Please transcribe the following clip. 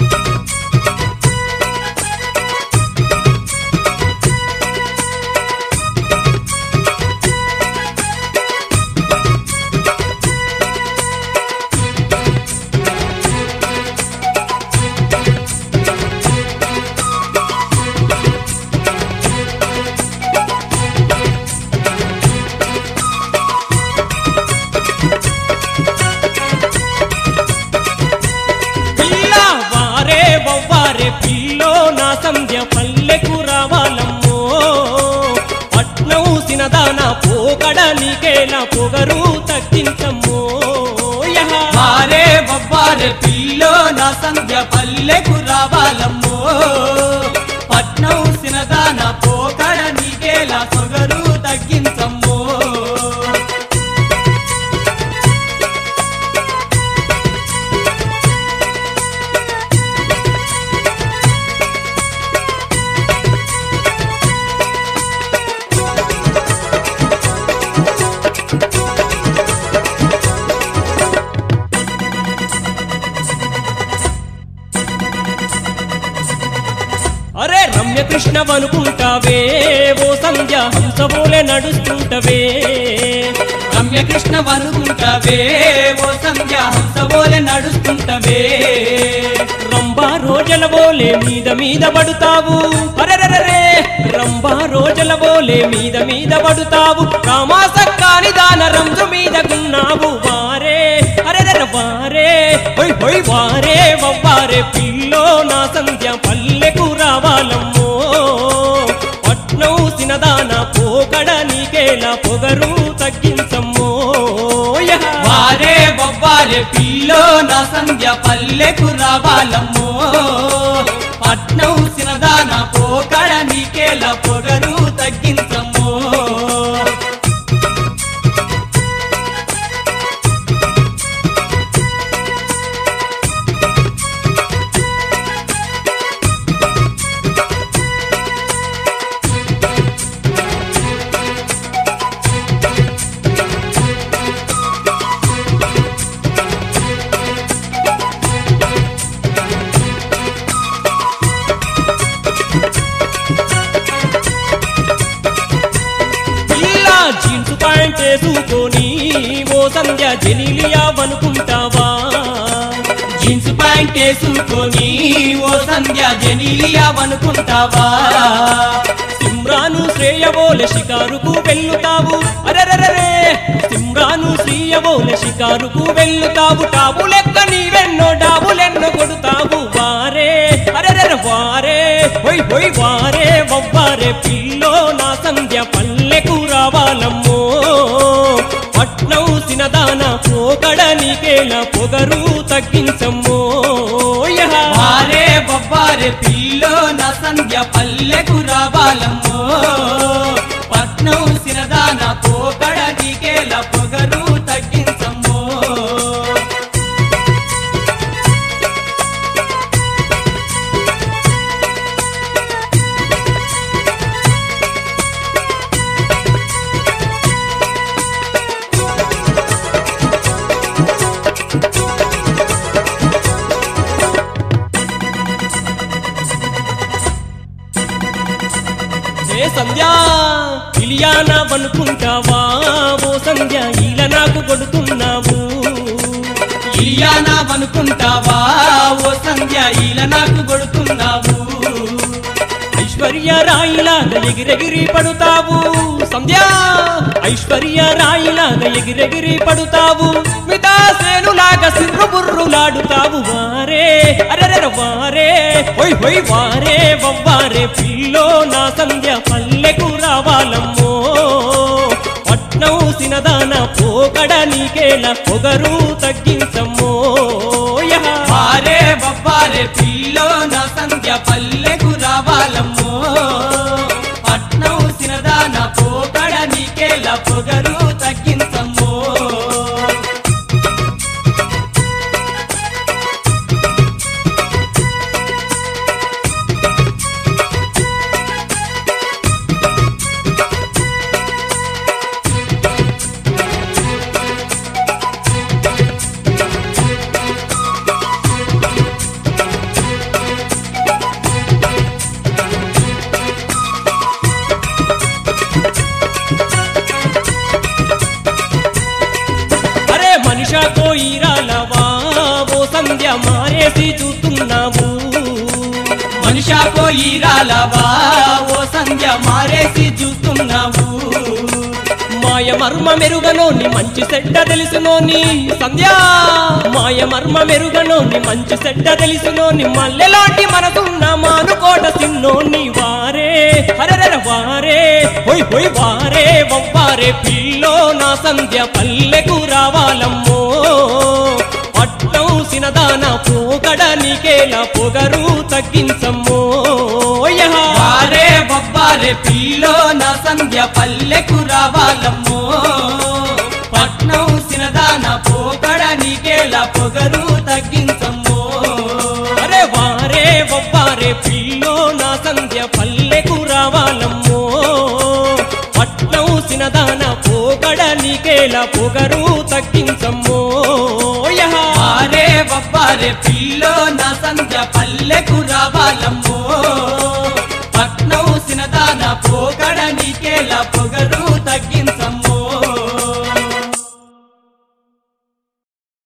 పిల్ల వారే వవ్వారే పిల్లో నా సంధ్య పల్లెకు రావాలమ్మో పట్నం సినదాన పోకడ నీకేలా పొగరు తగ్గించమ్మో యహ. వారే బొబ్బారే పిల్లో నా సంధ్య పల్లెకు రావాలమ్మో పట్నం సినదాన పోకడ నీకేలా సొగరు తగ్గించమ్మో అరే రమ్య కృష్ణవనుకుంటావే ఓ సంధ్య హంసబోలే నడుస్తుంటవే రమ్యకృష్ణ వనుకుంటవే ఓ సంధ్య హంసబోలే నడుస్తుంటవే రంబా రోజల బోలే మీద మీద పడుతావు అరెరరే రంబా రోజల బోలే మీద మీద పడుతావు రామాసక్కాని దాన రంజు మీద గున్నావు వారే అరెరర వారే హొయ్ హొయ్ వారే వవ్వారే పిల్లో నా సంధ్య పల్లెకు రావాలమ్మో పట్నం సినదాన పోకడ నీకేలా పొగరు తగ్గించమ్మో యహ. వారే బొబ్బారే పిల్లో నా సంధ్య పల్లెకు రావాలమ్మో పట్నం సినదాన పోకడ నీకేల పొగరు తగ్గించమ్మో ఇలా జీన్స్ ప్యాంట్ వేసుకొని ఓ సంధ్య జెనీలియా అనుకుంటావా జీన్స్ ప్యాంట్ వేసుకొని ఓ సంధ్య జనీలియా అనుకుంటావా సిమ్రాను శ్రేయబోలె షికారుకు వెళ్ళుతావు అరెరరే సిమ్రాను శ్రీయబోలె షికారుకు వెళ్ళుతావు టాబు లెక్క నీవెన్నో డాబులెన్నో కొడుతావు వారే అరెరర వారే హొయ్ హొయ్ వారే వవ్వారే పిల్లో నా సంధ్య పల్లెకు రావాలమ్మో పట్నం సినదాన పోకడ నీకేలా పొగరు తగ్గించమ్మో యహ. వారే బొబ్బారే పిల్లో నా సంధ్య పల్లెకు రావాలమ్మో పట్నం సిరదాన పోకడ నీకేల పొగరు తగ్గించమ్మో ఏ సంధ్య ఇలియానా అనుకుంటావా ఓ సంధ్య ఇలా నాకు కొడుతున్నావు ఇలియానా అనుకుంటావా ఓ సంధ్య ఇలా నాకు కొడుతున్నావు ఐశ్వర్య రాయిలాగా ఎగిరెగిరి పడుతావు సంధ్య ఐశ్వర్య రాయిలాగా ఎగిరెగిరి పడుతావు మితాసేనులాగా సిర్రు బుర్రులాడుతావు వారే అరెర వారే హొయ్ హొయ్ వారే వవ్వారే పిల్లో నా సంధ్య పల్లెకు రావాలమ్మో పట్నం సినదాన పోకడ నీకేలా పొగరు తగ్గించమ్మో యహ. వారే బొబ్బారే పిల్లో నా సంధ్య పల్లెకు రావాలమ్మో పట్నం సిరదాన పోకడ నీకేల పొగరు తగ్గించమ్మో మారేసి చూస్తున్నావు మనిషా పోయిరాలవా ఓ సంధ్య మారేసి చూస్తున్నావు మాయ మర్మ మెరుగనోని మంచి సెడ్డ తెలుసునోని సంధ్యా మాయ మర్మ మెరుగనోని మంచి సెడ్డ తెలుసునోని మల్లెలాంటి మనసున్న మానుకోట సిన్నోని వారే హరర వారే హొయ్ హొయ్ వారే వవ్వారే పిల్లో నా సంధ్య పల్లెకు రావాలమ్మో పట్నం సినదాన పోకడ నీకేలా పొగరు తగ్గించమ్మో యహ. వారే బొబ్బారే పిల్లో నా సంధ్య పల్లెకు రావాలమ్మో పట్నం సినదాన పోకడ నీకేలా పొగరు తగ్గించమ్మో అరే వారే వవ్వారే పిల్లో నా సంధ్య పల్లెకు రావాలమ్మో పట్నం సినదాన పోగడ నీకేలా పొగరు తగ్గించమ్మో యహ. వారే బొబ్బారే పిల్లో నా సంధ్య పల్లెకు రావాలమ్మో పట్నం సినదాన పోకడ నీకేలా పొగరు